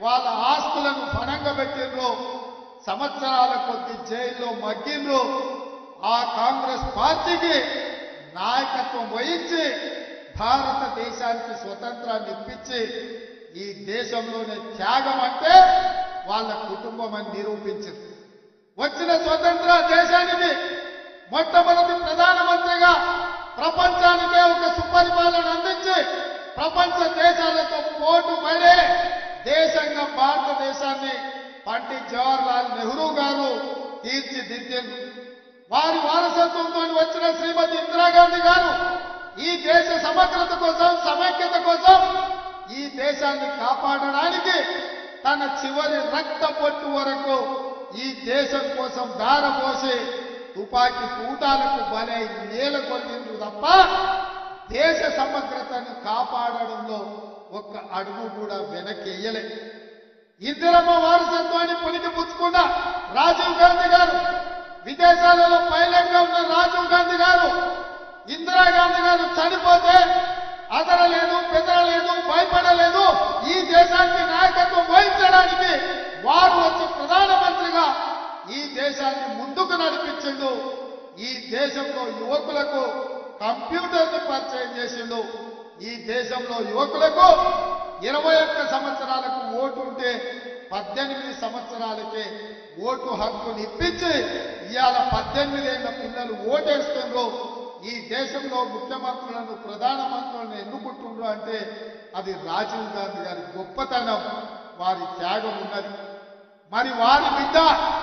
వాళ్ళ ఆస్తులను పణంగా పెట్టిండ్రు సంవత్సరాల కొద్ది జైల్లో మగ్గిండ్రు ఆ కాంగ్రెస్ పార్టీకి నాయకత్వం వహించి భారతదేశానికి స్వతంత్రాన్ని ఇప్పించి ఈ దేశంలోనే త్యాగం అంటే వాళ్ళ కుటుంబం అని నిరూపించింది వచ్చిన స్వతంత్ర దేశానికి మొట్టమొదటి ప్రధానమంత్రిగా ప్రపంచానికే ఒక సుపరిపాలన అందించి ప్రపంచ దేశాలతో పోటు పడే దేశంగా భారతదేశాన్ని పండిత్ జవహర్లాల్ నెహ్రూ గారు తీర్చిదిద్దింది వారి వారసత్వంతో వచ్చిన శ్రీమతి ఇందిరాగాంధీ గారు ఈ దేశ సమగ్రత కోసం సమైక్యత కోసం ఈ దేశాన్ని కాపాడడానికి తన చివరి రక్త పొట్టు వరకు ఈ దేశం కోసం దారపోసి తుపాకీ తూటాలకు బలై నేల కొట్టిండ్రు తప్ప దేశ సమగ్రతను కాపాడడంలో ఒక్క అడుగు కూడా వెనక్కి వేయలే ఇందిరమ్మ వారసత్వాన్ని పునికి పుచ్చుకున్న రాజీవ్ గాంధీ గారు విదేశాలలో పైలట్ గా ఉన్న రాజీవ్ గాంధీ గారు ఇందిరాగాంధీ గారు చనిపోతే అదరలేదు బెదరలేదు భయపడలేదు ఈ దేశానికి నాయకత్వం వహించడానికి వారు వచ్చి ప్రధానమంత్రిగా ఈ దేశాన్ని ముందుకు నడిపించిండు ఈ దేశంలో యువకులకు కంప్యూటర్ని పరిచయం చేసిండు ఈ దేశంలో యువకులకు ఇరవై ఒక్క సంవత్సరాలకు ఓటు ఉంటే పద్దెనిమిది సంవత్సరాలకే ఓటు హక్కుని ఇప్పించి ఇవాళ పద్దెనిమిది ఏళ్ల పిల్లలు ఓటేస్తుండ్రు ఈ దేశంలో ముఖ్యమంత్రులను ప్రధానమంత్రులను ఎన్నుకుంటుండ్రు అంటే అది రాజీవ్ గాంధీ గారి గొప్పతనం వారి త్యాగం ఉన్నది మరి వారి బిడ్డ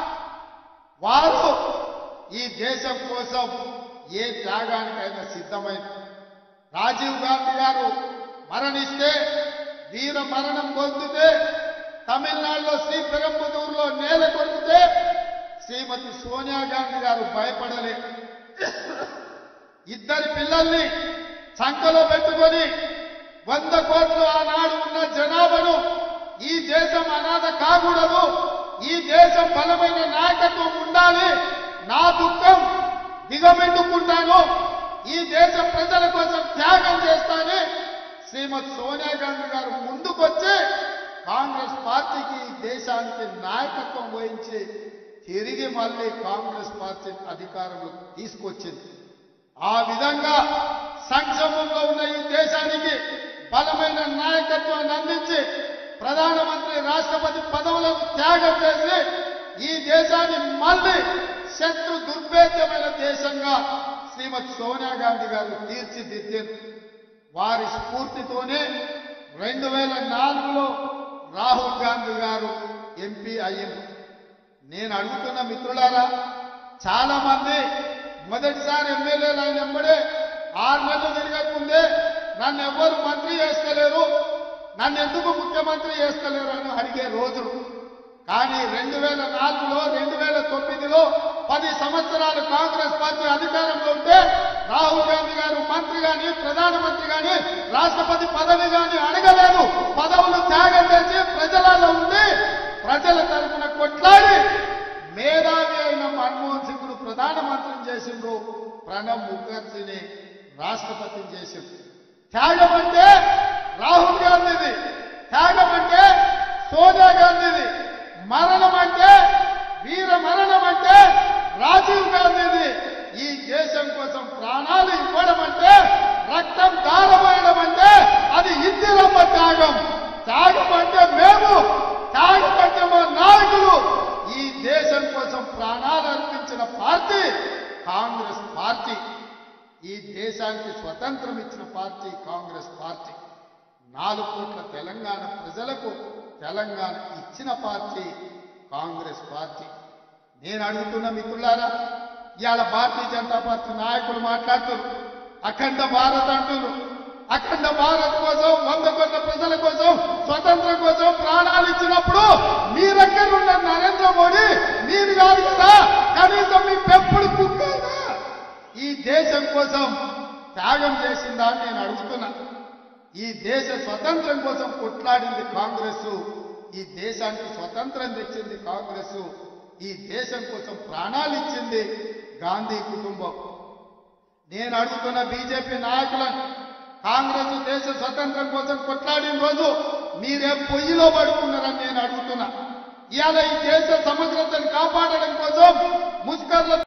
వారు ఈ దేశం కోసం ఏ త్యాగానికైనా సిద్ధమైంది రాజీవ్ గాంధీ గారు మరణిస్తే వీర మరణం పొందితే తమిళనాడులో శ్రీపెరంబుదూరులో నేల కొరికితే శ్రీమతి సోనియా గాంధీ గారు భయపడలే ఇద్దరి పిల్లల్ని సంఖలో పెట్టుకొని వంద కోట్లు ఆనాడు ఉన్న జనాభాను ఈ దేశం అనాథ కాకూడదు ఈ దేశం బలమైన నాయకత్వం ఉండాలి నా దుఃఖం దిగమెట్టుకుంటాను ఈ దేశ ప్రజల కోసం త్యాగం చేస్తానని శ్రీమతి సోనియా గాంధీ గారు ముందుకొచ్చి కాంగ్రెస్ పార్టీకి ఈ దేశానికి నాయకత్వం వహించి తిరిగి మళ్ళీ కాంగ్రెస్ పార్టీ అధికారంలోకి తీసుకొచ్చింది ఆ విధంగా సంక్షేమంలో ఉన్న ఈ దేశానికి బలమైన నాయకత్వాన్ని అందించి ప్రధానమంత్రి రాష్ట్రపతి పదవులకు త్యాగం చేసి ఈ దేశాన్ని మళ్ళీ శత్రు దుర్భేద్యమైన దేశంగా శ్రీమతి సోనియా గాంధీ గారు తీర్చిదిద్దారు వారి స్ఫూర్తితోనే రెండు వేల నాలుగులో రాహుల్ గాంధీ గారు ఎంపీ అయ్యింది నేను అడుగుతున్న మిత్రులారా చాలా మంది మొదటిసారి ఎమ్మెల్యేలు ఆయన వెంబడే ఆరు నెలలు తిరగకముందే నన్ను ఎవరు మంత్రి చేస్తలేరు నన్ను ఎందుకు ముఖ్యమంత్రి చేస్తలేరు అని అడిగే రోజులు కానీ రెండు వేల నాలుగులో రెండు వేల తొమ్మిదిలో పది సంవత్సరాలు కాంగ్రెస్ పార్టీ అధికారంలో ఉంటే రాహుల్ గాంధీ గారు మంత్రి గాని ప్రధానమంత్రి గాని రాష్ట్రపతి పదవి గాని అడగలేదు పదవులు త్యాగం చేసి ప్రజలలో ఉండి ప్రజల తరఫున కొట్లాడి మేధావి అయిన మన్మోహన్ సింగ్ను ప్రధానమంత్రిని చేసిండ్రు ప్రణబ్ ముఖర్జీని రాష్ట్రపతిని చేసిండ్రు త్యాగం అంటే రాహుల్ గాంధీది త్యాగం అంటే సోనియా గాంధీది మరణం అంటే వీర మరణం అంటే రాజీవ్ గాంధీది ఈ దేశం కోసం ప్రాణాలు ఇవ్వడం అంటే రక్తం దారమేయడం అంటే అది ఇందిరమ్మ త్యాగం త్యాగం అంటే మేము త్యాగం అంటే మా నాయకులు ఈ దేశం కోసం ప్రాణాలు అర్పించిన పార్టీ కాంగ్రెస్ పార్టీ ఈ దేశానికి స్వతంత్రం ఇచ్చిన పార్టీ కాంగ్రెస్ పార్టీ నాలుగు కోట్ల తెలంగాణ ప్రజలకు తెలంగాణ ఇచ్చిన పార్టీ కాంగ్రెస్ పార్టీ నేను అడుగుతున్న మిత్రులారా ఇవాళ భారతీయ జనతా పార్టీ నాయకులు మాట్లాడుతున్నారు అఖండ భారత్ అంటున్నారు అఖండ భారత్ కోసం వంద కోట్ల ప్రజల కోసం స్వతంత్రం కోసం ప్రాణాలు ఇచ్చినప్పుడు మీరెక్కడ ఉన్న నరేంద్ర మోడీ మీరు కాదు కదా కనీసం మీ పెంపుడు కుక్కైనా ఈ దేశం కోసం త్యాగం చేసిందా అని నేను అడుగుతున్నా ఈ దేశ స్వతంత్రం కోసం కొట్లాడింది కాంగ్రెస్ ఈ దేశానికి స్వతంత్రం తెచ్చింది కాంగ్రెస్ ఈ దేశం కోసం ప్రాణాలు ఇచ్చింది గాంధీ కుటుంబం నేను అడుగుతున్న బీజేపీ నాయకులను కాంగ్రెస్ దేశ స్వతంత్రం కోసం కొట్లాడిన రోజు మీరే పొయ్యిలో పడుకున్నారని నేను ఇవాళ ఈ దేశ సమగ్రతను కాపాడడం